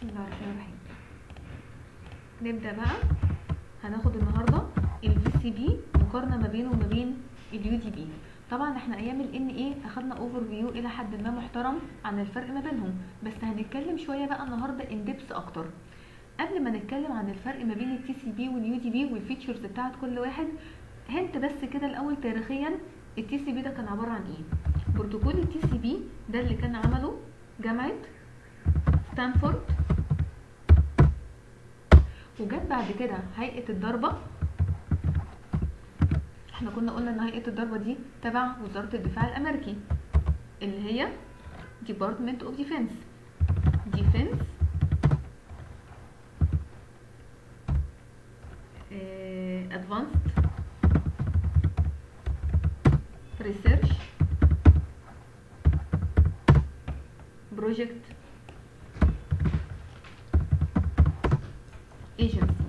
بسم الله الرحمن الرحيم نبدا بقى هناخد النهارده الفي سي بي مقارنه ما بينه وما بين اليو دي بي طبعا احنا ايام الان ايه اخدنا اوفر فيو الى حد ما محترم عن الفرق ما بينهم بس هنتكلم شويه بقى النهارده ان ديبس اكتر قبل ما نتكلم عن الفرق ما بين التي سي بي واليو دي بي والفيتشرز بتاعت كل واحد هنت بس كده الاول تاريخيا التي سي بي ده كان عباره عن ايه بروتوكول التي سي بي ده اللي كان عمله جامعه ستانفورد وجت بعد كده هيئه الضربه احنا كنا قلنا ان هيئه الضربه دي تبع وزاره الدفاع الامريكي اللي هي Department of Defense Defense uh, Advanced Research Project Agency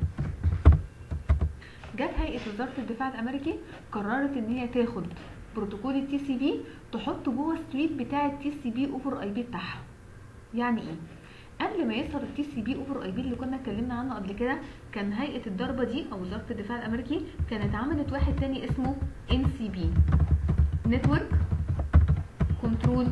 جت هيئه وزاره الدفاع الامريكي قررت ان هي تاخد بروتوكول التي سي بي تحطه جوه السويت بتاع التي سي بي اوفر اي بي بتاعها يعني ايه قبل ما يظهر التي سي بي اوفر اي بي اللي كنا اتكلمنا عنه قبل كده كان هيئه الضربه دي او وزاره الدفاع الامريكي كانت عملت واحد تاني اسمه ان سي بي نتورك كنترول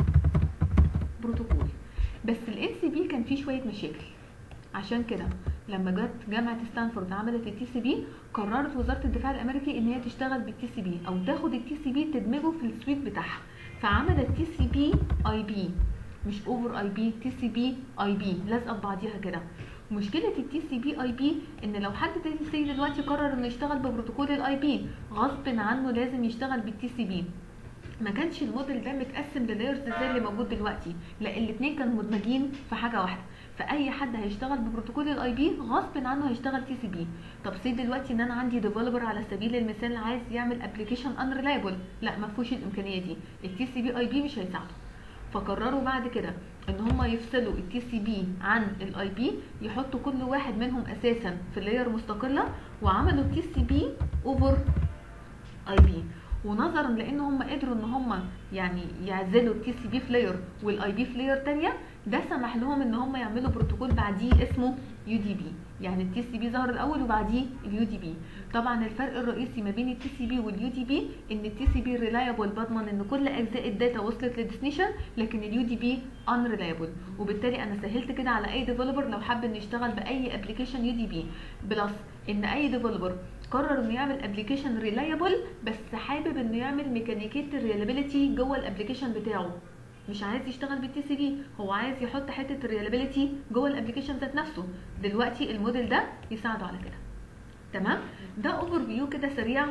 بروتوكول بس الان سي بي كان فيه شويه مشاكل عشان كده لما جت جامعه ستانفورد عملت التي سي بي قررت وزاره الدفاع الامريكي ان هي تشتغل بالتي سي بي او تاخد التي سي بي تدمجه في السويت بتاعها فعملت تي سي بي اي بي مش اوفر اي بي تي سي بي اي بي لازقه في بعضيها كده مشكله التي سي بي اي بي ان لو حد تاني دلوقتي قرر انه يشتغل ببروتوكول الاي بي غصب عنه لازم يشتغل بالتي سي بي ما كانش الموديل ده متقسم للايرز زي اللي موجود دلوقتي لا الاثنين كانوا مدمجين في حاجه واحده فاي حد هيشتغل ببروتوكول الاي بي غصب عنه هيشتغل تي سي بي طب سي دلوقتي ان انا عندي ديفلوبر على سبيل المثال عايز يعمل ابلكيشن ان ريلايبل لا ما فيهوش الامكانيه دي التي سي بي اي بي مش هيساعده فقرروا بعد كده ان هم يفصلوا التي سي بي عن الاي بي يحطوا كل واحد منهم اساسا في لاير مستقله وعملوا التي سي بي اوفر اي بي ونظرا لان هم قدروا ان هم يعني يعزلوا التي سي بي في لاير والاي بي في لاير تانية ده سمح لهم ان هم يعملوا بروتوكول بعديه اسمه يو دي بي يعني التي سي بي ظهر الاول وبعديه اليو دي بي طبعا الفرق الرئيسي ما بين التي سي بي واليو دي بي ان التي سي بي ريلايبل بضمن ان كل اجزاء الداتا وصلت للديستنيشن لكن اليو دي بي ان ريلايبل وبالتالي انا سهلت كده على اي ديفلوبر لو حب انه يشتغل باي ابلكيشن يو دي بي بلس ان اي ديفلوبر قرر انه يعمل ابلكيشن ريلايبل بس حابب انه يعمل ميكانيكيه الريلابيلتي جوه الابلكيشن بتاعه مش عايز يشتغل بالتي سي بي هو عايز يحط حته الريلابيلتي جوه الابلكيشن ذات نفسه دلوقتي الموديل ده يساعده على كده تمام ده اوفر فيو كده سريع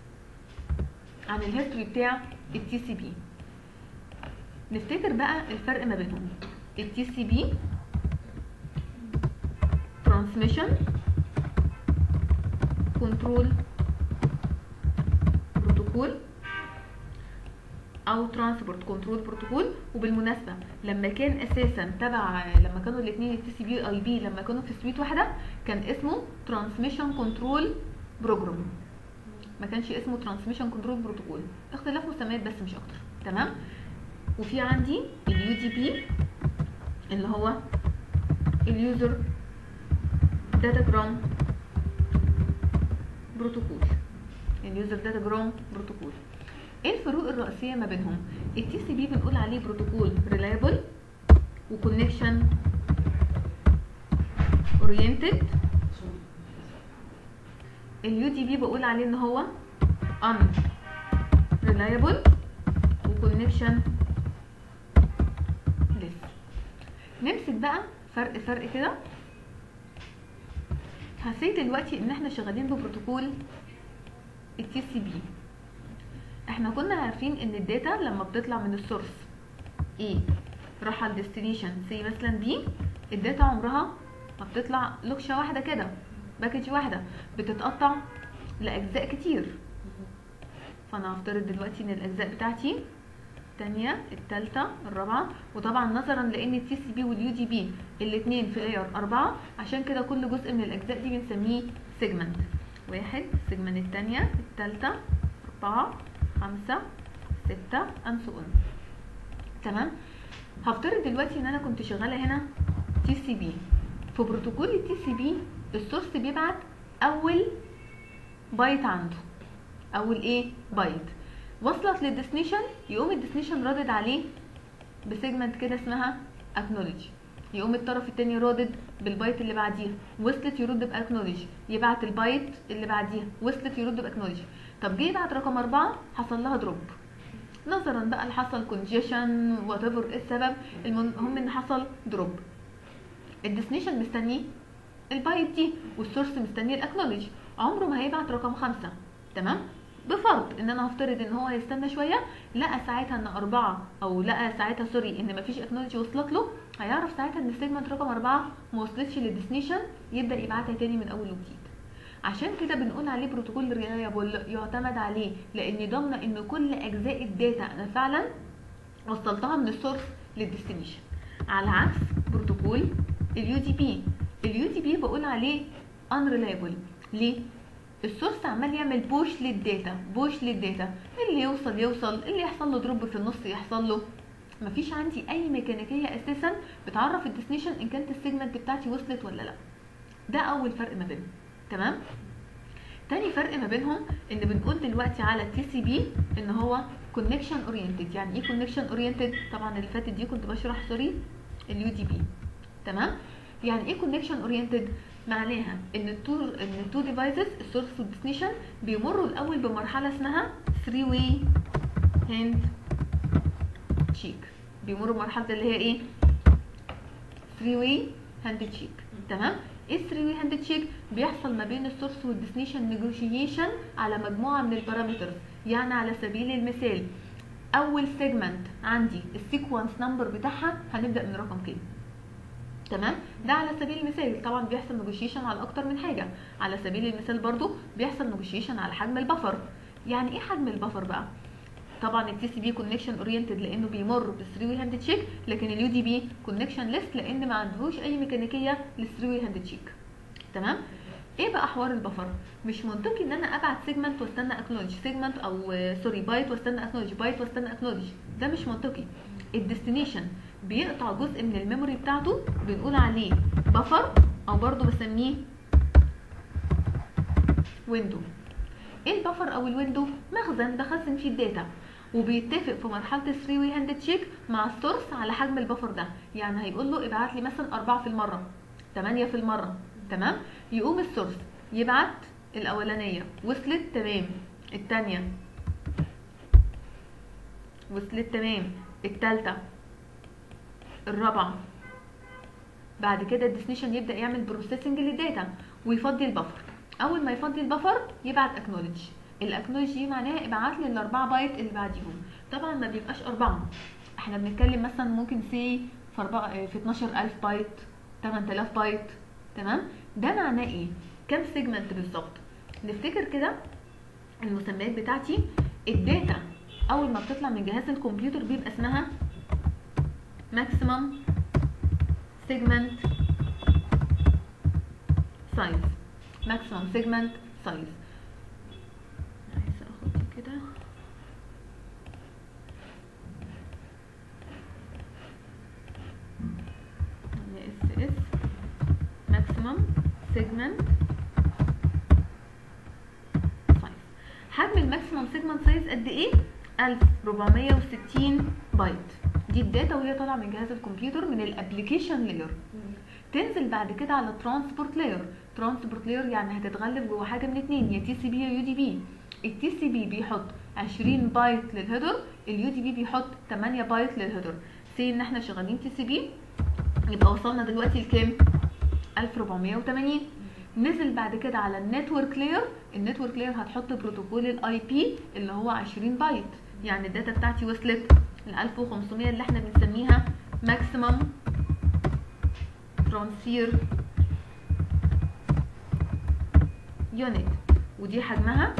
عن الهيستوري بتاع التي سي بي نفتكر بقى الفرق ما بينهم التي سي بي ترانسميشن كنترول بروتوكول او ترانسبورت كنترول بروتوكول وبالمناسبه لما كان اساسا تبع لما كانوا الاثنين التي سي بي اي بي لما كانوا في سويت واحده كان اسمه ترانسميشن كنترول بروجرام ما كانش اسمه ترانسميشن كنترول بروتوكول اختلاف مسميات بس مش اكتر تمام وفي عندي اليو دي بي اللي هو اليوزر داتاجرام بروتوكول اليوزر داتاجرام بروتوكول ايه الفروق الرئيسيه ما بينهم التي سي بي بنقول عليه بروتوكول ريلايبل وكونكشن اورينتد اليو دي بي بقول عليه ان هو ان ريلايبل وكونكشن ليس نمسك بقى فرق فرق كده هسيب دلوقتي ان احنا شغالين ببروتوكول التي سي بي احنا كنا عارفين ان الداتا لما بتطلع من السورس A راح على الديستنيشن سي مثلا B الداتا عمرها ما بتطلع لوكشه واحده كده باكج واحده بتتقطع لاجزاء كتير فانا هفترض دلوقتي ان الاجزاء بتاعتي الثانية الثالثة الرابعة وطبعا نظرا لان التي سي بي واليو دي بي الاثنين في لاير أربعة عشان كده كل جزء من الاجزاء دي بنسميه سيجمنت واحد السيجمنت الثانية الثالثة أربعة خمسة ستة and so on تمام هفترض دلوقتي ان انا كنت شغالة هنا تي سي بي في بروتوكول التي سي بي السورس بيبعت اول بايت عنده اول ايه بايت وصلت للديستنيشن يقوم الديستنيشن رادد عليه بسيجمنت كده اسمها اكنولج يقوم الطرف التاني رادد بالبايت اللي بعديها وصلت يرد باكنولج يبعت البايت اللي بعديها وصلت يرد باكنولج طب جه يبعت رقم أربعة حصل لها دروب نظرا بقى اللي حصل كونجيشن وات ايفر ايه السبب المهم ان حصل دروب الديستنيشن مستنيه البايت دي والسورس مستنيه الاكنولج عمره ما هيبعت رقم خمسة تمام بفرض ان انا هفترض ان هو هيستنى شويه لقى ساعتها ان اربعه او لقى ساعتها سوري ان مفيش اكنولج وصلت له هيعرف ساعتها ان السيجمنت رقم اربعه ما وصلتش للديستنيشن يبدا يبعتها تاني من اول وجديد عشان كده بنقول عليه بروتوكول ريلايبل يعتمد عليه لان ضامنه ان كل اجزاء الداتا انا فعلا وصلتها من السورس للديستنيشن على عكس بروتوكول اليو دي بي اليو دي بي بقول عليه unreliable ليه السورس عمال يعمل بوش للداتا بوش للداتا اللي يوصل يوصل اللي يحصل له دروب في النص يحصل له مفيش عندي اي ميكانيكيه اساسا بتعرف الديستنيشن ان كانت السيجمنت بتاعتي وصلت ولا لا ده اول فرق ما بينهم تمام تاني فرق ما بينهم ان بنقول دلوقتي على التي سي بي ان هو كونكشن اورينتد يعني ايه كونكشن اورينتد طبعا اللي فاتت دي كنت بشرح سوري اليو دي بي تمام يعني ايه كونكشن اورينتد معناها ان التو ان التو ديفايسز السورس والديستنيشن بيمروا الاول بمرحله اسمها 3 واي هاند تشيك بيمروا بمرحله اللي هي ايه 3 واي هاند تشيك تمام ايه 3 واي هاند تشيك بيحصل ما بين السورس والديستنيشن نيجوشيشن على مجموعه من البارامترز يعني على سبيل المثال اول سيجمنت عندي السيكونس نمبر بتاعها هنبدا من رقم كام تمام ده على سبيل المثال طبعا بيحصل نيجوشيشن على اكتر من حاجه على سبيل المثال برضو بيحصل نيجوشيشن على حجم البفر يعني ايه حجم البفر بقى طبعا التي سي بي كونكشن اورينتد لانه بيمر بالثري هاند تشيك لكن اليو دي بي كونكشن ليست لان ما عندهوش اي ميكانيكيه للثري هاند تشيك تمام ايه بقى حوار البفر مش منطقي ان انا ابعت سيجمنت واستنى اكنولج سيجمنت او سوري بايت واستنى اكنولج بايت واستنى اكنولج ده مش منطقي الديستنيشن بيقطع جزء من الميموري بتاعته بنقول عليه بفر او برضو بسميه ويندو ايه البفر او الويندو مخزن بخزن فيه الداتا وبيتفق في مرحله 3 واي هاند تشيك مع السورس على حجم البفر ده يعني هيقول له ابعت لي مثلا 4 في المره 8 في المره تمام يقوم السورس يبعت الاولانيه وصلت تمام الثانيه وصلت تمام الثالثه الرابعه بعد كده الديستنيشن يبدا يعمل بروسيسنج للداتا ويفضي البفر اول ما يفضي البفر يبعت اكنولج الاكنولج دي معناها ابعت لي الاربعه بايت اللي بعديهم طبعا ما بيبقاش اربعه احنا بنتكلم مثلا ممكن سي في أربعة في 12000 بايت 8000 بايت تمام ده معناه ايه كام سيجمنت بالظبط نفتكر كده المسميات بتاعتي الداتا اول ما بتطلع من جهاز الكمبيوتر بيبقى اسمها ماكسيمم سيجمنت سايز ماكسيمم سيجمنت سايز عايزه اخد دي كده اس اس ماكسيمم سيجمنت سايز حجم الماكسيمم سيجمنت سايز قد ايه 1460 بايت دي الداتا وهي طالعه من جهاز الكمبيوتر من الابلكيشن لاير تنزل بعد كده على الترانسبورت لاير ترانسبورت لاير يعني هتتغلب جوه حاجه من اتنين يا تي سي بي يا يو دي بي التي سي بي بيحط 20 بايت للهيدر اليو دي بي بيحط 8 بايت للهيدر سي ان احنا شغالين تي سي بي يبقى وصلنا دلوقتي لكام 1480 نزل بعد كده على النتورك لاير النتورك لاير هتحط بروتوكول الاي بي اللي هو 20 بايت يعني الداتا بتاعتي وصلت ل 1500 اللي احنا بنسميها ماكسيمم ترانسفير يونت ودي حجمها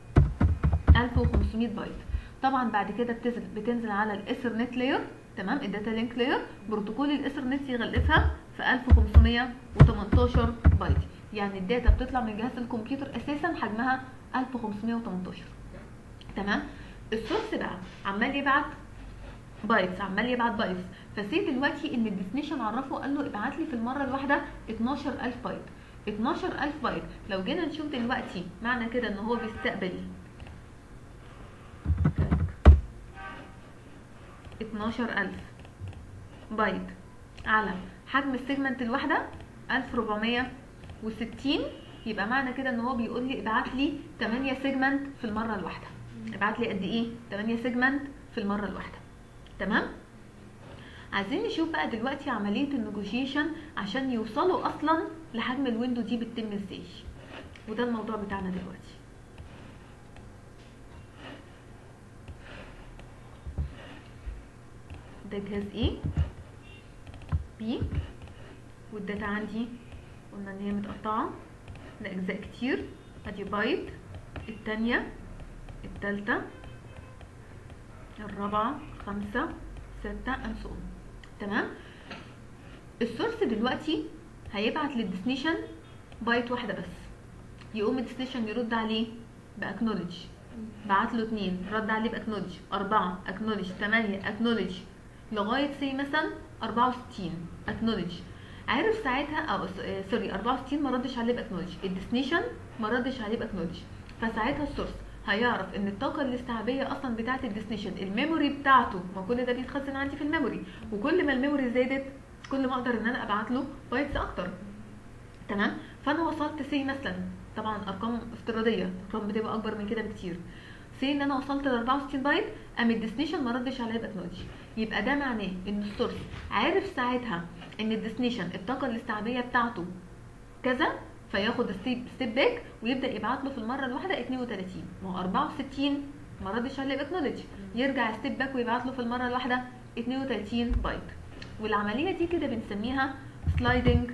1500 بايت طبعا بعد كده بتنزل بتنزل على الايثرنت لاير تمام الداتا لينك لاير بروتوكول الايثرنت يغلفها في 1518 بايت يعني الداتا بتطلع من جهاز الكمبيوتر اساسا حجمها 1518 تمام السورس بقى عمال يبعت بايتس عمال يبعت بايتس فسي دلوقتي ان الديستنيشن عرفه قال له ابعت لي في المره الواحده 12000 بايت 12000 بايت لو جينا نشوف دلوقتي معنى كده ان هو بيستقبل 12000 بايت على حجم السيجمنت الواحده 1460 يبقى معنى كده ان هو بيقول لي ابعت لي 8 سيجمنت في المره الواحده ابعت لي قد ايه 8 سيجمنت في المره الواحده تمام عايزين نشوف بقى دلوقتي عمليه النيجوشيشن عشان يوصلوا اصلا لحجم الويندو دي بتتم ازاي وده الموضوع بتاعنا دلوقتي ده جهاز A B والداتا عندي قلنا ان هي متقطعه لاجزاء كتير ادي بايت التانية التالتة الرابعة خمسة ستة and so on تمام السورس دلوقتي هيبعت للديستنيشن بايت واحدة بس يقوم الديستنيشن يرد عليه باكنولج بعت له اتنين رد عليه باكنولج اربعة اكنولج تمانية اكنولج لغاية سي مثلا اربعة وستين اكنولج عارف ساعتها او سوري 64 ما ردش عليه باكنولج الديستنيشن ما ردش عليه باكنولج فساعتها السورس هيعرف ان الطاقه الاستيعابيه اصلا بتاعه الديستنيشن الميموري بتاعته ما كل ده بيتخزن عندي في الميموري وكل ما الميموري زادت كل ما اقدر ان انا ابعت له بايتس اكتر تمام فانا وصلت سي مثلا طبعا ارقام افتراضيه ارقام بتبقى اكبر من كده بكتير سي ان انا وصلت ل 64 بايت قام الديستنيشن ما ردش عليا باكنولج يبقى ده معناه ان السورس عارف ساعتها ان الديستنيشن الطاقه الاستيعابيه بتاعته كذا فياخد ستيب ستيب باك ويبدا يبعت له في المره الواحده 32 ما هو 64 ما ردش عليه باكنولج يرجع ستيب باك ويبعت له في المره الواحده 32 بايت والعمليه دي كده بنسميها سلايدنج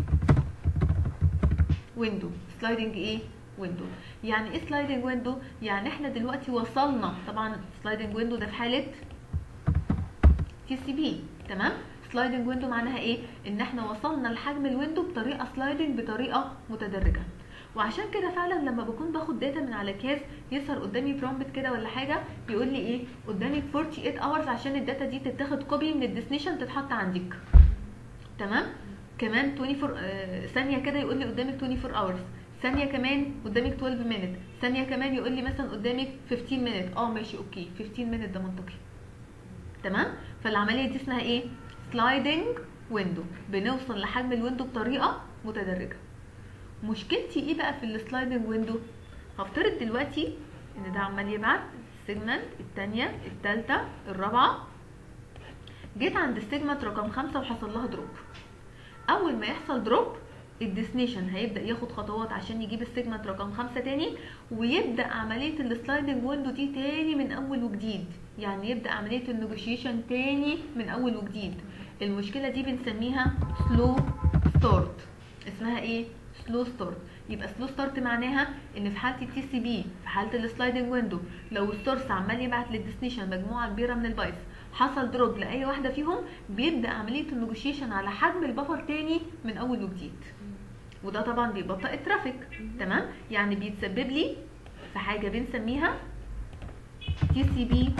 ويندو سلايدنج ايه ويندو يعني ايه سلايدنج ويندو يعني احنا دلوقتي وصلنا طبعا سلايدنج ويندو ده في حاله تي سي بي تمام سلايدنج ويندو معناها ايه ان احنا وصلنا لحجم الويندو بطريقه سلايدنج بطريقه متدرجه وعشان كده فعلا لما بكون باخد داتا من على كاس يظهر قدامي برومبت كده ولا حاجه يقول لي ايه قدامك 48 اورز عشان الداتا دي تتاخد كوبي من الديستنيشن تتحط عندك تمام كمان 24 آه ثانيه كده يقول لي قدامك 24 اورز ثانيه كمان قدامك 12 مينت ثانيه كمان يقول لي مثلا قدامك 15 مينت اه ماشي اوكي 15 مينت ده منطقي تمام فالعمليه دي اسمها ايه سلايدنج ويندو بنوصل لحجم الويندو بطريقه متدرجه مشكلتي ايه بقى في السلايدنج ويندو هفترض دلوقتي ان ده عمال يبعت السيجمنت الثانيه الثالثه الرابعه جيت عند السيجمنت رقم خمسة وحصل لها دروب اول ما يحصل دروب الديستنيشن هيبدا ياخد خطوات عشان يجيب السيجمنت رقم خمسة تاني ويبدا عمليه السلايدنج ويندو دي تاني من اول وجديد يعني يبدا عمليه النيجوشيشن تاني من اول وجديد المشكله دي بنسميها سلو ستارت اسمها ايه سلو ستارت يبقى سلو ستارت معناها ان في حاله التي سي بي في حاله السلايدنج ويندو لو السورس عمال يبعت للديستنيشن مجموعه كبيره من البايتس حصل دروب لاي واحده فيهم بيبدا عمليه النيجوشيشن على حجم البفر تاني من اول وجديد وده طبعا بيبطئ الترافيك تمام يعني بيتسبب لي في حاجه بنسميها تي سي بي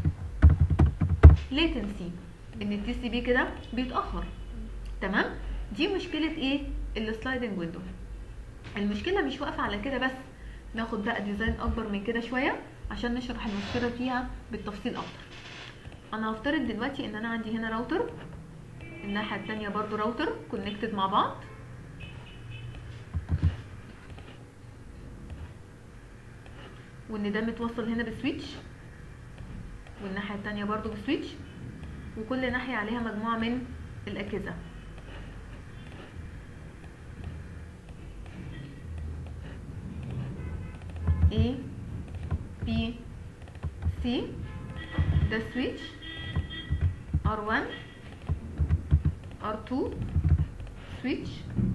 ليتنسي ان التي سي بي كده بيتاخر تمام دي مشكله ايه السلايدنج ويندو المشكله مش واقفه على كده بس ناخد بقى ديزاين اكبر من كده شويه عشان نشرح المشكله فيها بالتفصيل اكتر انا هفترض دلوقتي ان انا عندي هنا راوتر الناحيه التانية برضو راوتر كونكتد مع بعض وان ده متوصل هنا بسويتش والناحيه التانية برضو بسويتش وكل ناحيه عليها مجموعه من الاجهزه A B C ده سويتش R1 R2 سويتش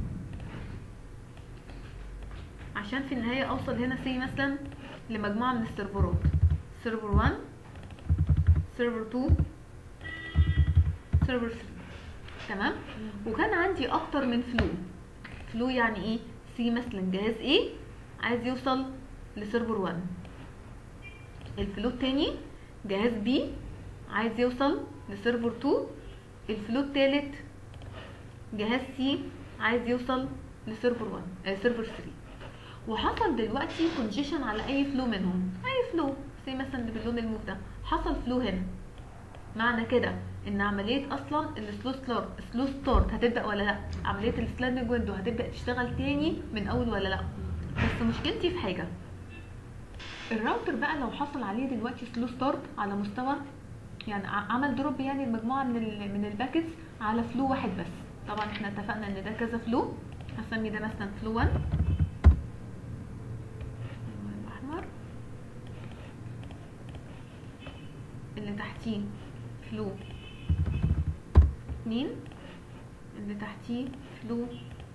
عشان في النهاية اوصل هنا سي مثلا لمجموعة من السيرفرات سيرفر 1 سيرفر 2 سيرفر 3 تمام وكان عندي اكتر من فلو فلو يعني ايه سي مثلا جهاز A عايز يوصل لسيرفر 1 الفلو التاني جهاز B عايز يوصل لسيرفر 2 الفلو التالت جهاز سي عايز يوصل لسيرفر 1 آه سيرفر 3 وحصل دلوقتي كونجيشن على اي فلو منهم اي فلو زي مثلا اللي باللون الموف ده حصل فلو هنا معنى كده ان عمليه اصلا السلو ستارت سلو ستارت هتبدا ولا لا عمليه السلايدنج ويندو هتبدا تشتغل تاني من اول ولا لا بس مشكلتي في حاجه الراوتر بقى لو حصل عليه دلوقتي سلو ستارت على مستوى يعني ع- عمل دروب يعني المجموعه من ال من الباكتس على فلو واحد بس طبعا احنا اتفقنا ان ده كذا فلو هسمي ده مثلا فلو 1 الاحمر اللي تحتيه فلو 2 اللي تحتيه فلو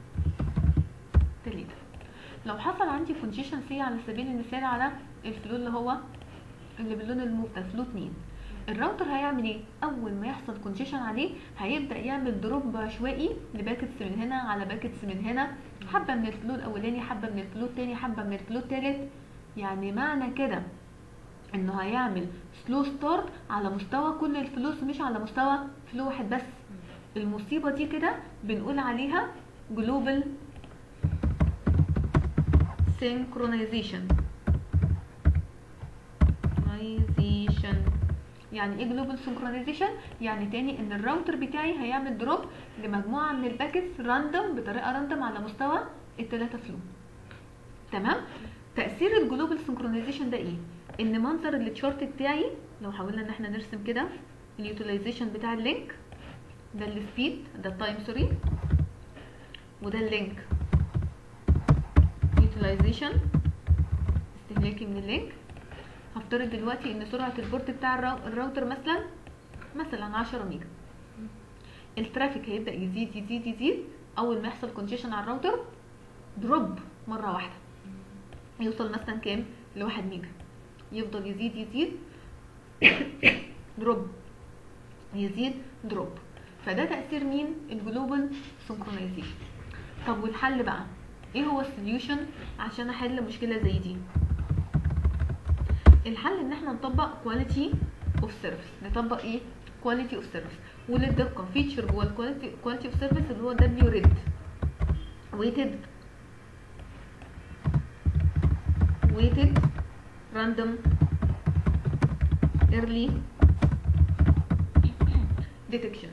3 لو حصل عندي كونجيشن سي على سبيل المثال على الفلو اللي هو اللي باللون الموف ده فلو 2 الراوتر هيعمل ايه اول ما يحصل كونجيشن عليه هيبدا يعمل دروب عشوائي لباكتس من هنا على باكتس من هنا حبه من الفلو الاولاني حبه من الفلو التاني حبه من الفلو التالت يعني معنى كده انه هيعمل سلو ستارت على مستوى كل الفلوس مش على مستوى فلو واحد بس المصيبه دي كده بنقول عليها جلوبال synchronization synchronization يعني ايه جلوبال سنكرونايزيشن يعني تاني ان الراوتر بتاعي هيعمل دروب لمجموعه من الباكتس راندوم بطريقه راندوم على مستوى الثلاثه فلو تمام تاثير الجلوبال سنكرونايزيشن ده ايه ان منظر التشارت بتاعي لو حاولنا ان احنا نرسم كده اليوتيلايزيشن بتاع اللينك ده السبيد ده التايم سوري وده اللينك يوتيلايزيشن استهلاكي من اللينك هفترض دلوقتي ان سرعه البورت بتاع الراو- الراوتر مثلا مثلا 10 ميجا الترافيك هيبدا يزيد يزيد يزيد اول ما يحصل كونجيشن على الراوتر دروب مره واحده يوصل مثلا كام لواحد ميجا يفضل يزيد يزيد دروب يزيد دروب فده تاثير مين الجلوبال سنكرونايزيشن طب والحل بقى ايه هو السوليوشن عشان احل مشكله زي دي الحل ان احنا نطبق كواليتي اوف سيرفيس نطبق ايه كواليتي اوف سيرفيس وللدقه فيتشر جوه الكواليتي كواليتي اوف سيرفيس اللي هو دبليو ريد ويتد ويتد راندوم ايرلي ديتكشن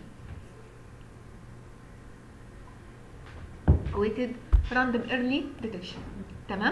weighted random early detection تمام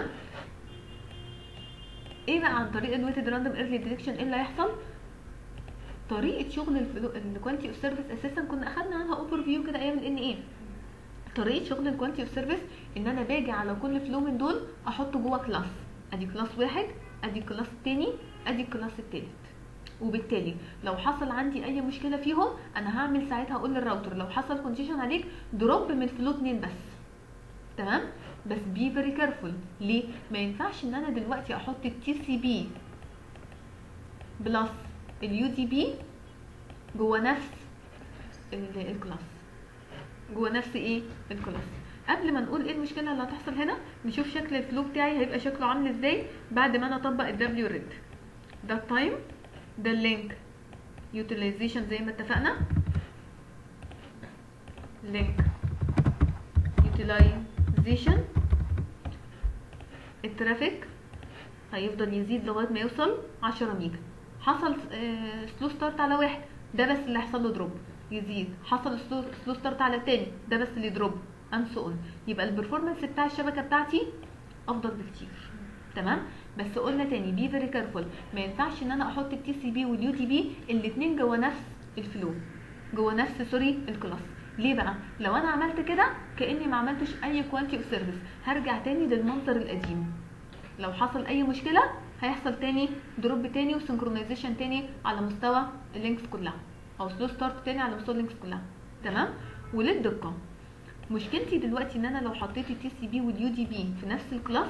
ايه بقى عن طريق الويتد راندوم ايرلي ديتكشن ايه اللي هيحصل طريقه شغل الكوانتي اوف سيرفيس اساسا كنا اخدنا عنها اوفر فيو كده ايام الان ايه طريقه شغل الكوانتي اوف سيرفيس ان انا باجي على كل فلو من دول احطه جوه كلاس ادي كلاس واحد ادي الكلاس التاني ادي الكلاس التالت وبالتالي لو حصل عندي اي مشكله فيهم انا هعمل ساعتها اقول للراوتر لو حصل كونجيشن عليك دروب من فلو اتنين بس تمام بس بي فيري كارفول ليه ما ينفعش ان انا دلوقتي احط التي سي بي بلس اليو دي بي جوه نفس ال- الكلاس جوه نفس ايه الكلاس قبل ما نقول ايه المشكله اللي هتحصل هنا نشوف شكل الفلو بتاعي هيبقى شكله عامل ازاي بعد ما انا اطبق الدبليو ريد ده التايم ده اللينك يوتيلايزيشن زي ما اتفقنا لينك يوتيلايزيشن الترافيك هيفضل يزيد لغايه ما يوصل 10 ميجا حصل سلو ستارت على واحد ده بس اللي هيحصل له دروب يزيد حصل سلو ستارت على التاني ده بس اللي دروب اند سو اون يبقى البرفورمانس بتاع الشبكه بتاعتي افضل بكتير تمام بس قلنا تاني بي فيري كارفول ما ينفعش ان انا احط التي سي بي واليو تي بي الاثنين جوه نفس الفلو جوه نفس سوري الكلاس ليه بقى لو انا عملت كده كاني ما عملتش اي كوانتي اوف سيرفيس هرجع تاني للمنظر القديم لو حصل اي مشكله هيحصل تاني دروب تاني وسنكرونايزيشن تاني على مستوى اللينكس كلها او سلو ستارت تاني على مستوى اللينكس كلها تمام وللدقه مشكلتي دلوقتي ان انا لو حطيت التي سي بي واليو دي بي في نفس الكلاس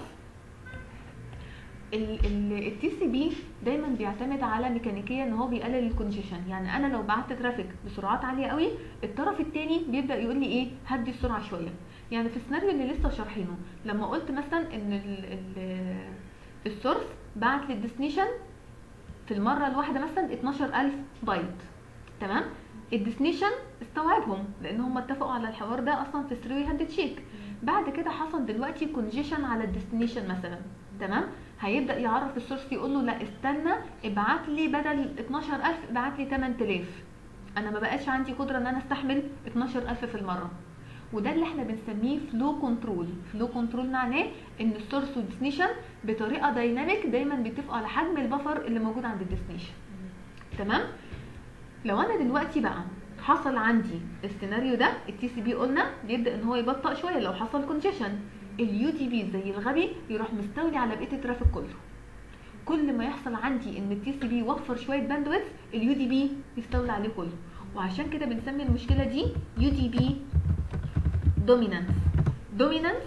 التي سي بي دايما بيعتمد على ميكانيكيه ان هو بيقلل الكونجيشن يعني انا لو بعت ترافيك بسرعات عاليه قوي الطرف الثاني بيبدا يقول لي ايه هدي السرعه شويه يعني في السيناريو اللي لسه شارحينه لما قلت مثلا ان ال ال السورس بعت للديستنيشن في المره الواحده مثلا 12000 بايت تمام الديستنيشن استوعبهم لان هم اتفقوا على الحوار ده اصلا في 3 هاند تشيك بعد كده حصل دلوقتي كونجيشن على الديستنيشن مثلا تمام هيبدا يعرف السورس يقول له لا استنى ابعت لي بدل 12000 ابعت لي 8000 انا ما بقاش عندي قدره ان انا استحمل 12000 في المره وده اللي احنا بنسميه فلو كنترول فلو كنترول معناه ان السورس والديستنيشن بطريقه دايناميك دايما بيتفقوا على حجم البفر اللي موجود عند الديستنيشن تمام لو انا دلوقتي بقى حصل عندي السيناريو ده التي سي بي قلنا بيبدا ان هو يبطأ شويه لو حصل كونجيشن اليو تي بي زي الغبي يروح مستولي على بقيه الترافيك كله كل ما يحصل عندي ان التي سي بي وفر شويه باندويث اليو دي بي يستولي عليه كله وعشان كده بنسمي المشكله دي يو دي بي دومينانس دومينانس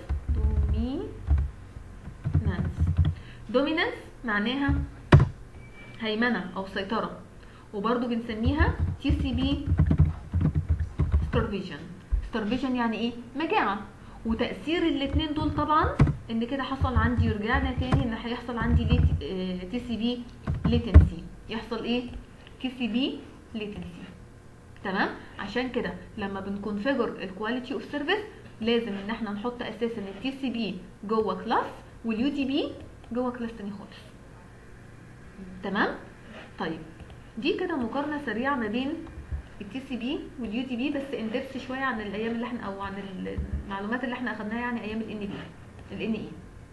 دومينانس دومينانس معناها هيمنه او سيطره وبرضو بنسميها تي سي بي starvation starvation يعني ايه مجاعه وتاثير الاثنين دول طبعا ان كده حصل عندي رجعنا تاني ان هيحصل عندي تي سي بي ليتنسي يحصل ايه تي سي بي ليتنسي تمام عشان كده لما بنكونفيجر الكواليتي اوف سيرفيس لازم ان احنا نحط اساس ان التي سي بي جوه كلاس واليو تي بي جوه كلاس تاني خالص تمام طيب دي كده مقارنه سريعه ما بين التي سي بي واليو تي بي بس اندبس شويه عن الايام اللي احنا او عن المعلومات اللي احنا اخدناها يعني ايام الان بي الان اي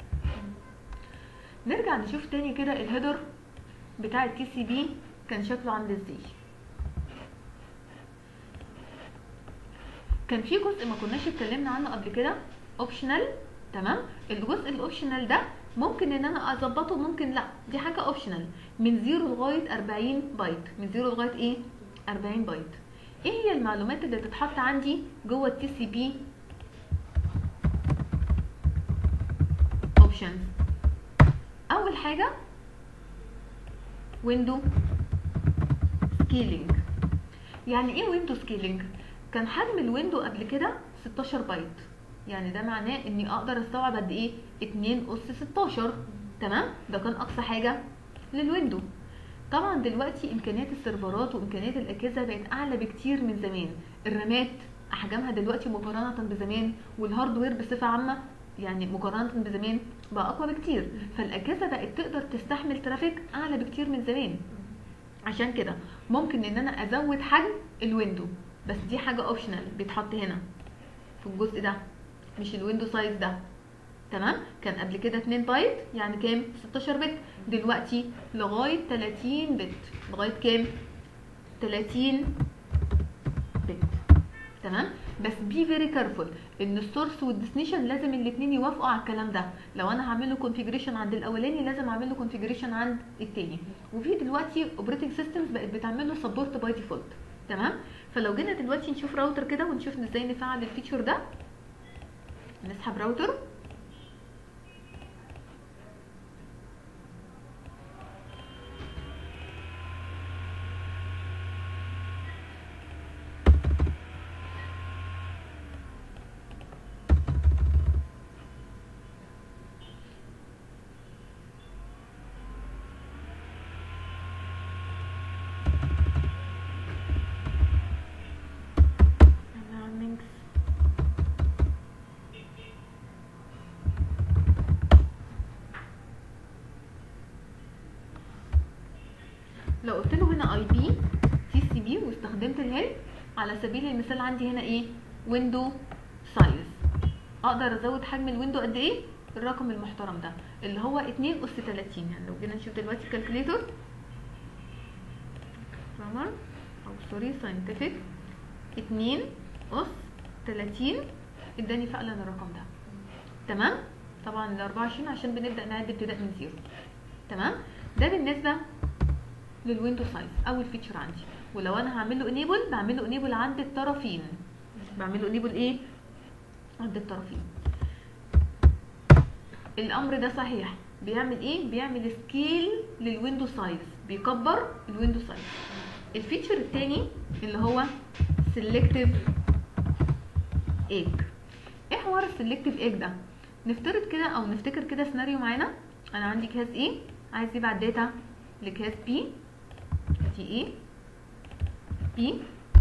نرجع نشوف تاني كده الهيدر بتاع التي سي بي كان شكله عامل ازاي كان في جزء ما كناش اتكلمنا عنه قبل كده اوبشنال تمام الجزء الاوبشنال ده ممكن ان انا اظبطه ممكن لا دي حاجه اوبشنال من 0 لغايه 40 بايت من 0 لغايه ايه 40 بايت ايه هي المعلومات اللي تتحط عندي جوه التي سي بي اوبشنز اول حاجه ويندو سكيلينج يعني ايه ويندو سكيلينج كان حجم الويندو قبل كده 16 بايت يعني ده معناه اني اقدر استوعب قد ايه 2 اس 16 تمام ده كان اقصى حاجه للويندو طبعا دلوقتي امكانيات السيرفرات وامكانيات الاجهزه بقت اعلى بكتير من زمان الرامات احجامها دلوقتي مقارنه بزمان والهاردوير بصفه عامه يعني مقارنه بزمان بقى اقوى بكتير فالاجهزه بقت تقدر تستحمل ترافيك اعلى بكتير من زمان عشان كده ممكن ان انا ازود حجم الويندو بس دي حاجه اوبشنال بيتحط هنا في الجزء ده مش الويندو سايز ده تمام كان قبل كده 2 بايت يعني كام 16 بت دلوقتي لغايه 30 بت لغايه كام 30 بت تمام بس بي فيري كارفول ان السورس والديستنيشن لازم الاثنين يوافقوا على الكلام ده لو انا هعمل له كونفيجريشن عند الاولاني لازم اعمل له كونفيجريشن عند الثاني وفي دلوقتي اوبريتنج سيستمز بقت بتعمل له سبورت باي ديفولت تمام فلو جينا دلوقتي نشوف راوتر كده ونشوف ازاي نفعل الفيتشر ده نسحب راوتر لو قلت له هنا اي بي تي سي بي واستخدمت الهيلب على سبيل المثال عندي هنا ايه ويندو سايز اقدر ازود حجم الويندو قد ايه الرقم المحترم ده اللي هو 2 اس 30 يعني لو جينا نشوف دلوقتي الكالكوليتور جرامر او سوري ساينتفك 2 اس 30 اداني فعلا الرقم ده تمام طبعا ال 24 عشان بنبدا نعد ابتداء من زيرو تمام ده بالنسبه للويندو سايز اول فيتشر عندي ولو انا هعمل له انيبل بعمل له انيبل عند الطرفين بعمل له انيبل ايه عند الطرفين الامر ده صحيح بيعمل ايه بيعمل سكيل للويندو سايز بيكبر الويندو سايز الفيتشر الثاني اللي هو سيلكتيف ايج ايه حوار السيلكتيف ايج ده نفترض كده او نفتكر كده سيناريو معانا انا عندي جهاز ايه عايز يبعت داتا لجهاز بي ادي ايه بي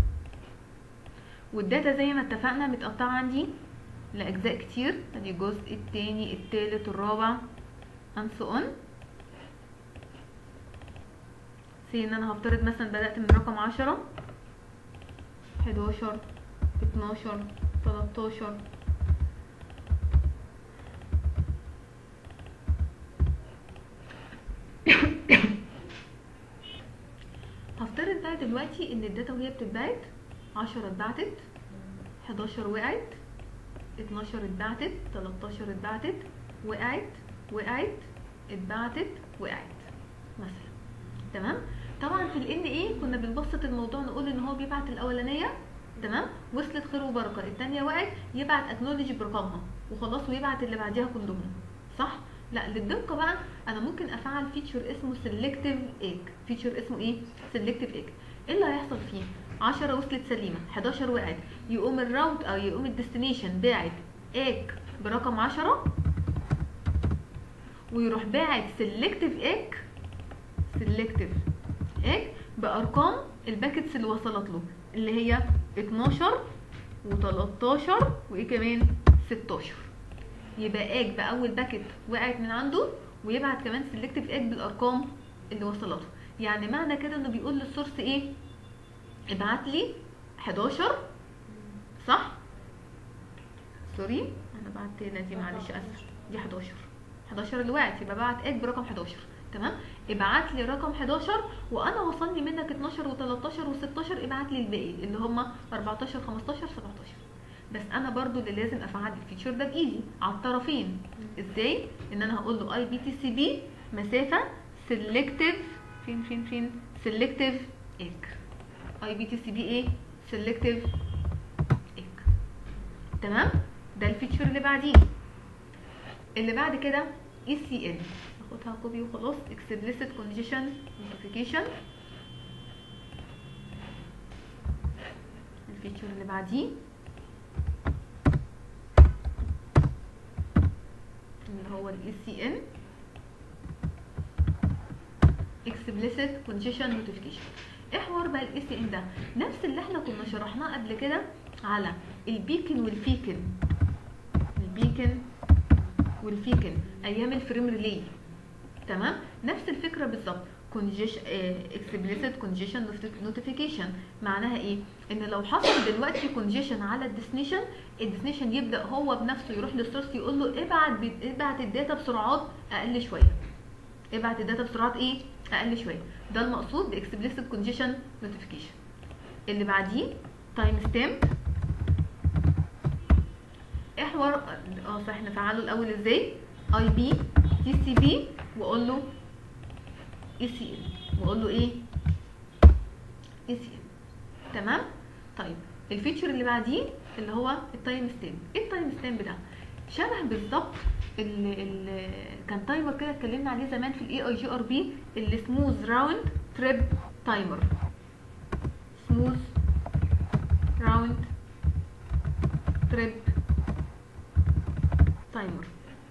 والداتا زي ما اتفقنا متقطعه عندي لاجزاء كتير ادي الجزء التاني التالت الرابع and so on سي ان انا هفترض مثلا بدأت من رقم عشرة حداشر اتناشر تلاتاشر هفترض بقى دلوقتي ان الداتا وهي بتتبعت عشرة اتبعتت حداشر وقعت اتناشر اتبعتت تلاتاشر اتبعتت وقعت وقعت اتبعتت وقعت مثلا تمام طبعا في الان ايه كنا بنبسط الموضوع نقول ان هو بيبعت الاولانيه تمام وصلت خير وبركه الثانيه وقعت يبعت اكنولج برقمها وخلاص ويبعت اللي بعديها كلهم صح لا للدقه بقى انا ممكن افعل فيتشر اسمه سيلكتيف ايج فيتشر اسمه ايه سيلكتيف ايج ايه اللي هيحصل فيه 10 وصلت سليمه 11 وقعت يقوم الراوت او يقوم الديستنيشن باعت ايج برقم 10 ويروح باعت سيلكتيف ايج سيلكتيف ايج بارقام الباكتس اللي وصلت له اللي هي 12 و13 وايه كمان 16 يبقى ايج باول باكت وقعت من عنده ويبعت كمان سيلكتيف ايج بالارقام اللي وصلته يعني معنى كده انه بيقول للسورس ايه ابعت لي 11 صح سوري انا بعت هنا دي معلش اسف دي 11 11 اللي وقعت يبقى بعت ايج برقم 11 تمام ابعت لي رقم 11 وانا وصلني منك 12 و13 و16 ابعت لي الباقي اللي هم 14 15 17 بس انا برضو اللي لازم افعل الفيتشر ده بايدي على الطرفين ازاي ان انا هقول له اي بي تي سي بي مسافه سيلكتيف فين فين فين سيلكتيف ايك اي بي تي سي بي ايه سيلكتيف ايك تمام ده الفيتشر اللي بعديه اللي بعد كده اي سي ان هاخدها كوبي وخلاص explicit condition notification الفيتشر اللي بعديه اللي هو ال ECN explicit condition notification ايه حوار بقى ال ECN ده نفس اللي احنا كنا شرحناه قبل كده على البيكن والفيكن البيكن والفيكن ايام الفريم ريلي تمام نفس الفكره بالظبط كونجيش اكسبليسيت كونجيشن نوتيفيكيشن معناها ايه ان لو حصل دلوقتي كونجيشن على الديستنيشن الديستنيشن يبدا هو بنفسه يروح للسورس يقول له ابعت ابعت الداتا بسرعات اقل شويه ابعت الداتا بسرعات ايه اقل شويه ده المقصود باكسبليسيت كونجيشن نوتيفيكيشن اللي بعديه تايم ستامب ايه حوار اه صح نفعله الاول ازاي اي بي تي سي بي واقول له اي سي ان واقول له ايه اي سي ان تمام طيب الفيتشر اللي بعديه اللي هو التايم ستامب ايه التايم ستامب ده شبه بالظبط ال ال كان تايمر كده اتكلمنا عليه زمان في الاي اي جي ار بي السموث راوند تريب تايمر سموث راوند تريب تايمر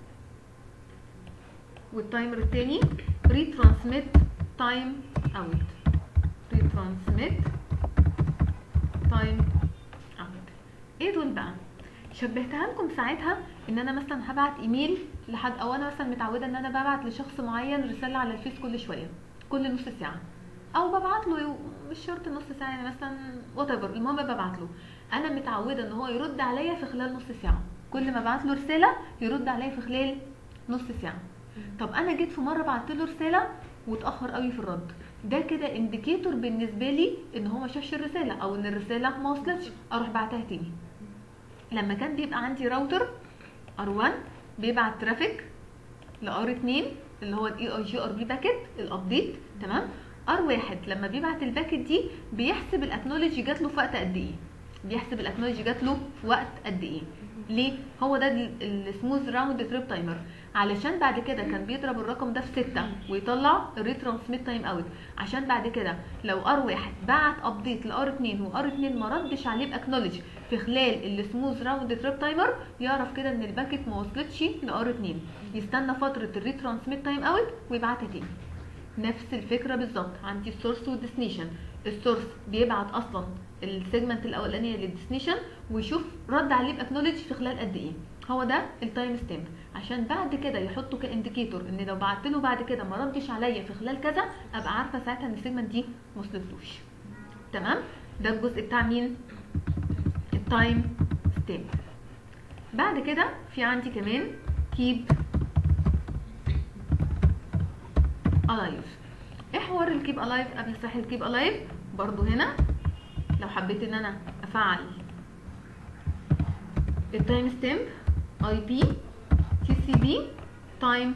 والتايمر التاني ريترانسميت تايم اوت ريترانسميت تايم اوت ايه دول بقى شبهتها لكم ساعتها ان انا مثلا هبعت ايميل لحد او انا مثلا متعوده ان انا ببعت لشخص معين رساله على الفيس كل شويه كل نص ساعه او ببعت له مش شرط نص ساعه يعني مثلا وات المهم ببعت له انا متعوده ان هو يرد عليا في خلال نص ساعه كل ما ابعت له رساله يرد عليا في خلال نص ساعه طب انا جيت في مره بعت له رساله واتاخر قوي في الرد ده كده انديكيتور بالنسبه لي ان هو ما شافش الرساله او ان الرساله ما وصلتش اروح بعتها تاني لما كان بيبقى عندي راوتر ار1 بيبعت ترافيك لار 2 اللي هو الاي اي جي ار بي باكيت الابديت تمام ار واحد لما بيبعت الباكيت دي بيحسب الاكنولوجي جات له في وقت قد ايه بيحسب الاكنولوجي جات له في وقت قد ايه ليه هو ده السموث راوند تريب تايمر علشان بعد كده كان بيضرب الرقم ده في 6 ويطلع الريترانسميت تايم اوت عشان بعد كده لو ار واحد بعت ابديت لار 2 وار 2 ما ردش عليه باكنولج في خلال السموث راوند تريب تايمر يعرف كده ان الباكيت ما وصلتش لار 2 يستنى فتره الريترانسميت تايم اوت ويبعتها تاني نفس الفكره بالظبط عندي السورس والديستنيشن السورس بيبعت اصلا السيجمنت الاولانيه للديستنيشن ويشوف رد عليه باكنولج في خلال قد ايه هو ده التايم ستامب عشان بعد كده يحطه كانديكيتور ان لو بعت له بعد كده ما ردش عليا في خلال كذا ابقى عارفه ساعتها ان السيجمنت دي ما وصلتلوش تمام ده الجزء بتاع مين التايم ستامب بعد كده في عندي كمان كيب الايف ايه حوار الكيب الايف قبل صح الكيب الايف برضو هنا لو حبيت ان انا افعل التايم ستامب اي بي تي سي بي تايم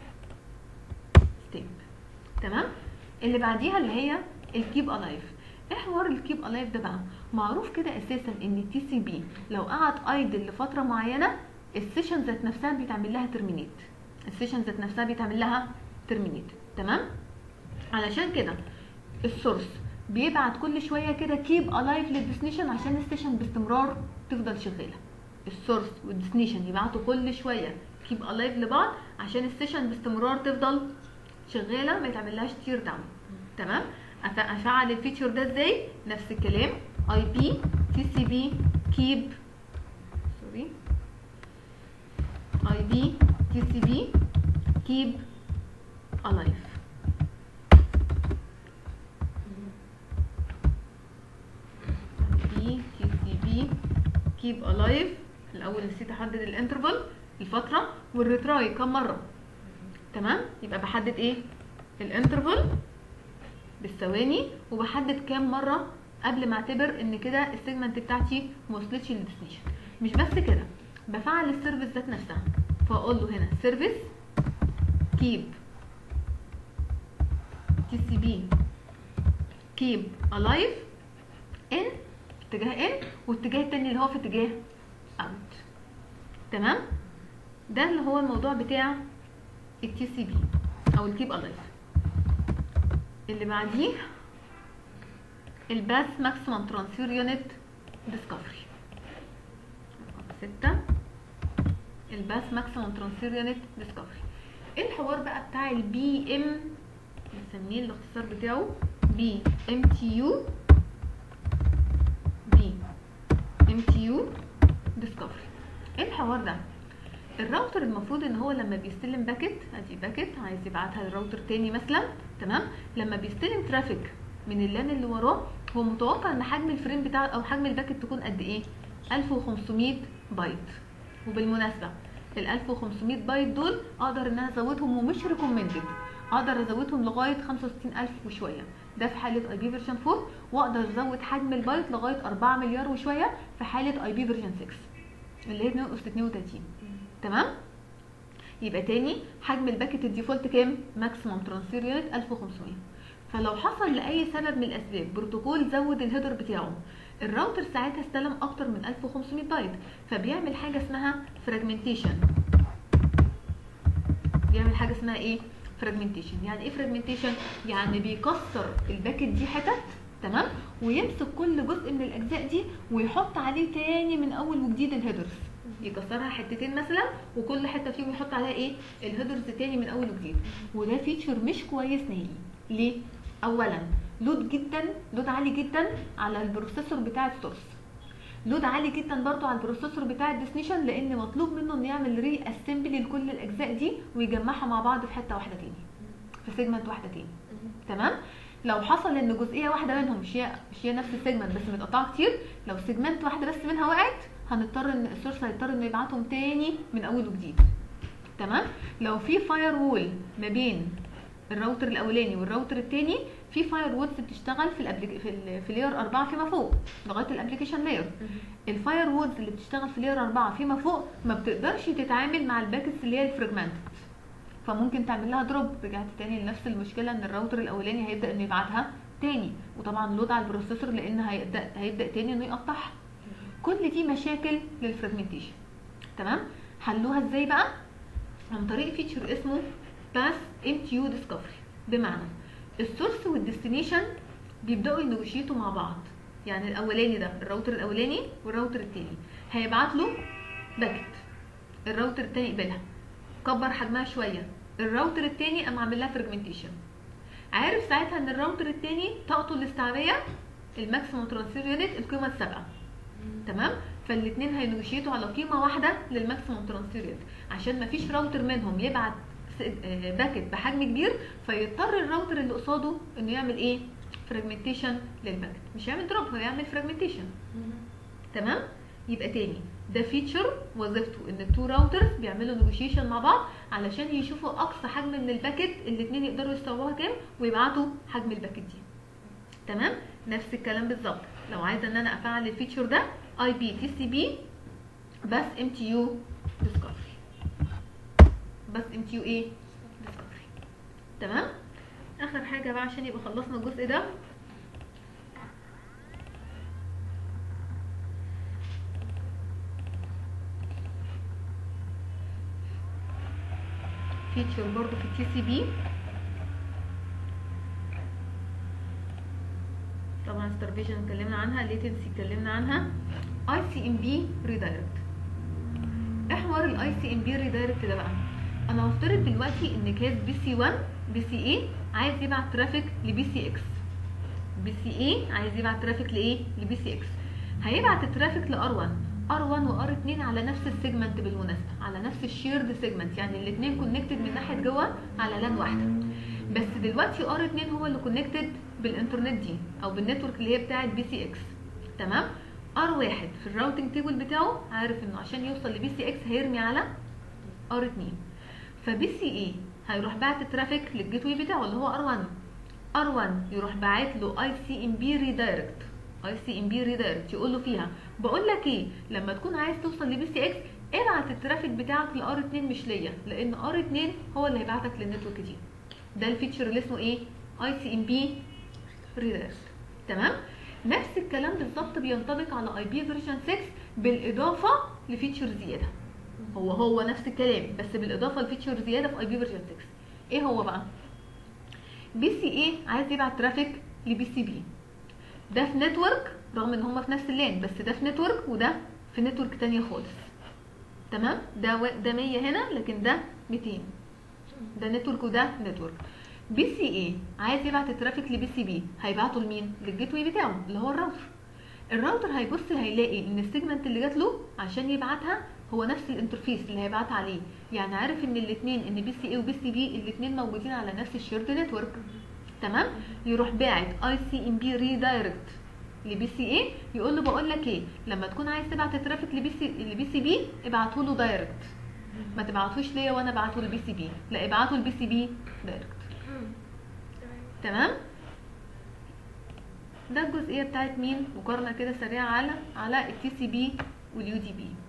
ستامب تمام اللي بعديها اللي هي الكيب الايف ايه حوار الكيب الايف ده بقى معروف كده اساسا ان التي سي بي لو قعد ايدل لفتره معينه السيشن ذات نفسها بيتعمل لها ترمينيت السيشن ذات نفسها بيتعمل لها ترمينيت تمام علشان كده السورس بيبعت كل شويه كده كيب الايف للديستنيشن عشان السيشن باستمرار تفضل شغاله السورس والديستنيشن يبعتوا كل شويه كيب الايف لبعض عشان السيشن باستمرار تفضل شغاله ما يتعملهاش تير داون تمام أف- افعل الفيتشر ده ازاي نفس الكلام اي بي تي سي بي كيب سوري اي بي تي سي بي كيب الايف بي تي سي بي كيب الايف الاول نسيت احدد الانترفال الفتره والريتراي كم مره تمام يبقى بحدد ايه الانترفال بالثواني وبحدد كام مره قبل ما اعتبر ان كده السيجمنت بتاعتي ما وصلتش للديستنيشن مش بس كده بفعل السيرفيس ذات نفسها فاقول له هنا سيرفيس كيب تي سي بي كيب الايف ان اتجاه ان والاتجاه التاني اللي هو في اتجاه اوت تمام ده اللي هو الموضوع بتاع التي سي بي او الكيب الايف اللي بعديه الباس ماكسيمم ترانسفير يونت ديسكفري ستة الباس ماكسيمم ترانسفير يونت ديسكفري ايه الحوار بقى بتاع البي ام بنسميه الاختصار بتاعه بي ام تي يو بي ام تي يو ديسكفري ايه الحوار ده الراوتر المفروض ان هو لما بيستلم باكت ادي باكت عايز يبعتها لراوتر تاني مثلا تمام لما بيستلم ترافيك من اللان اللي وراه هو متوقع ان حجم الفريم بتاع او حجم الباكت تكون قد ايه 1500 بايت وبالمناسبه ال 1500 بايت دول اقدر ان انا ازودهم ومش ريكومندد اقدر ازودهم لغايه 65000 وشويه ده في حاله اي بي فيرجن 4 واقدر ازود حجم البايت لغايه 4 مليار وشويه في حاله اي بي فيرجن 6 اللي هي 2 اس 32 تمام يبقى تاني حجم الباكت الديفولت كام ماكسيمم ترانسفير يونت 1500 فلو حصل لاي سبب من الاسباب بروتوكول زود الهيدر بتاعه الراوتر ساعتها استلم اكتر من 1500 بايت فبيعمل حاجه اسمها فراجمنتيشن بيعمل حاجه اسمها ايه فراجمنتيشن يعني ايه فراجمنتيشن يعني بيكسر الباكت دي حتت تمام ويمسك كل جزء من الاجزاء دي ويحط عليه تاني من اول وجديد الهيدرز يكسرها حتتين مثلا وكل حته فيهم يحط عليها ايه الهيدرز تاني من اول وجديد وده فيتشر مش كويس نهائي ليه اولا لود جدا لود عالي جدا على البروسيسور بتاع السورس لود عالي جدا برضو على البروسيسور بتاع الديستنيشن لان مطلوب منه انه يعمل ري اسمبلي لكل الاجزاء دي ويجمعها مع بعض في حته واحده تاني في سيجمنت واحده تاني تمام لو حصل ان جزئيه واحده منهم مش هي مش هي نفس السيجمنت بس متقطعه كتير لو سيجمنت واحده بس منها وقعت هنضطر ان السورس هيضطر انه يبعتهم تاني من اول وجديد تمام لو في فاير وول ما بين الراوتر الاولاني والراوتر التاني في فاير وولز بتشتغل في الابليك في, ال... في لير 4 فيما فوق لغايه الابلكيشن لاير الفاير وولز اللي بتشتغل في لير 4 فيما فوق ما بتقدرش تتعامل مع الباكتس اللي هي الفراجمنتد فممكن تعمل لها دروب رجعت تاني لنفس المشكله ان الراوتر الاولاني هيبدا انه يبعتها تاني وطبعا لود على البروسيسور لان هيبدا هيبدا تاني انه يقطعها كل دي مشاكل للفراجمنتيشن تمام حلوها ازاي بقى عن طريق فيتشر اسمه باس ام تي يو ديسكفري بمعنى السورس والديستنيشن بيبداوا ينوشيتوا مع بعض يعني الاولاني ده الراوتر الاولاني والراوتر التاني هيبعت له باكت الراوتر التاني يقبلها كبر حجمها شويه الراوتر التاني قام عامل لها فرجمنتيشن عارف ساعتها ان الراوتر التاني طاقته الاستيعابيه الماكسيموم ترانسفير يونت القيمه السابقه تمام فالاثنين هينوشيتوا على قيمه واحده للماكسيموم ترانسفير يونت عشان مفيش راوتر منهم يبعت س- آه، باكت بحجم كبير فيضطر الراوتر اللي قصاده انه يعمل ايه فراجمنتيشن للباكت مش هيعمل دروب هو يعمل فراجمنتيشن تمام يبقى تاني ده فيتشر وظيفته ان التو راوترز بيعملوا نيجوشيشن مع بعض علشان يشوفوا اقصى حجم من الباكت الاثنين يقدروا يستوعبوها كام ويبعتوا حجم الباكت دي تمام نفس الكلام بالظبط لو عايزه ان انا افعل الفيتشر ده اي بي تي سي بي بس ام تي يو ديسكفري بس ام تي يو ايه ديسكفري تمام اخر حاجه بقى عشان يبقى خلصنا الجزء ده فيتشر برضو في التي سي بي طبعا ستارفيشن اتكلمنا عنها ليتنسي اتكلمنا عنها اي سي ام بي ريدايركت ايه حوار الاي سي ام بي ريدايركت ده بقى انا هفترض دلوقتي ان كاس بي سي 1 بي سي اي عايز يبعت ترافيك لبي سي اكس بي سي اي عايز يبعت ترافيك لايه لبي سي اكس هيبعت الترافيك لار 1 ار 1 وار 2 على نفس السيجمنت بالمناسبه على نفس الشيرد سيجمنت يعني الاثنين كونكتد من ناحيه جوه على لان واحده بس دلوقتي ار 2 هو اللي كونكتد بالانترنت دي او بالنتورك اللي هي بتاعه بي سي اكس تمام ار واحد في الراوتنج تيبل بتاعه عارف انه عشان يوصل لبي سي اكس هيرمي على ار 2 فبي سي اي هيروح باعت الترافيك للجيت واي بتاعه اللي هو ار 1 ار 1 يروح باعت له اي سي ام بي ريدايركت اي سي ام بي ريدايركت يقول له فيها بقول لك ايه لما تكون عايز توصل لبي سي اكس ابعت الترافيك بتاعك لار 2 مش ليا لان ار 2 هو اللي هيبعتك للنتورك دي ده الفيتشر اللي اسمه ايه اي سي ام بي ريدايركت تمام نفس الكلام بالظبط بينطبق على اي بي فيرجن 6 بالاضافه لفيتشر زياده هو هو نفس الكلام بس بالاضافه لفيتشر زياده في اي بي فيرجن 6 ايه هو بقى بي سي اي عايز يبعت ترافيك لبي سي بي ده في نتورك رغم ان هما في نفس اللين بس ده في نتورك وده في نتورك تانية خالص تمام ده و... ده 100 هنا لكن ده 200 ده نتورك وده نتورك بي سي اي عايز يبعت الترافيك لبي سي بي هيبعته لمين للجيت واي بتاعه اللي هو الراوتر الراوتر هيبص هيلاقي ان السيجمنت اللي جات له عشان يبعتها هو نفس الانترفيس اللي هيبعت عليه يعني عارف ان الاثنين ان بي سي اي وبي سي بي الاثنين موجودين على نفس الشيرد نتورك تمام يروح باعت اي سي ام بي ريدايركت لبي سي اي يقول له بقول لك ايه لما تكون عايز تبعت الترافيك لبي سي لبي سي بي ابعته له دايركت ما تبعتوش ليا وانا ابعته لبي سي بي لا ابعته لبي سي بي دايركت تمام ده الجزئيه بتاعت مين مقارنه كده سريعه على على التي سي بي واليو دي بي